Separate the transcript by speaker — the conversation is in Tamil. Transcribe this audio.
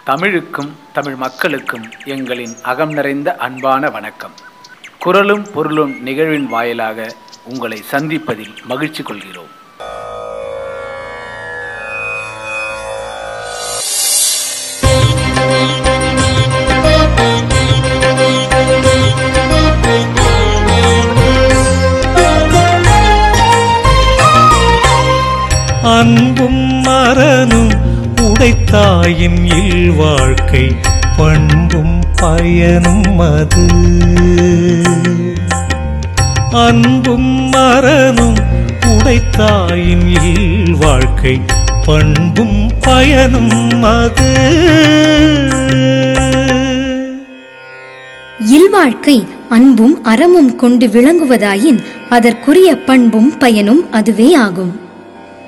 Speaker 1: தமிழுக்கும் தமிழ் மக்களுக்கும் எங்களின் அகம் நிறைந்த அன்பான வணக்கம் குரலும் பொருளும் நிகழ்வின் வாயிலாக உங்களை சந்திப்பதில் மகிழ்ச்சி கொள்கிறோம்
Speaker 2: அன்பும் மரனும் உடைத்தாயின் இல்வாழ்க்கை பண்பும் பயனும் அது அன்பும் மரனும் உடைத்தாயின் இல்வாழ்க்கை பண்பும் பயனும் அது
Speaker 3: இல்வாழ்க்கை அன்பும் அறமும் கொண்டு விளங்குவதாயின் அதற்குரிய பண்பும் பயனும் அதுவே ஆகும்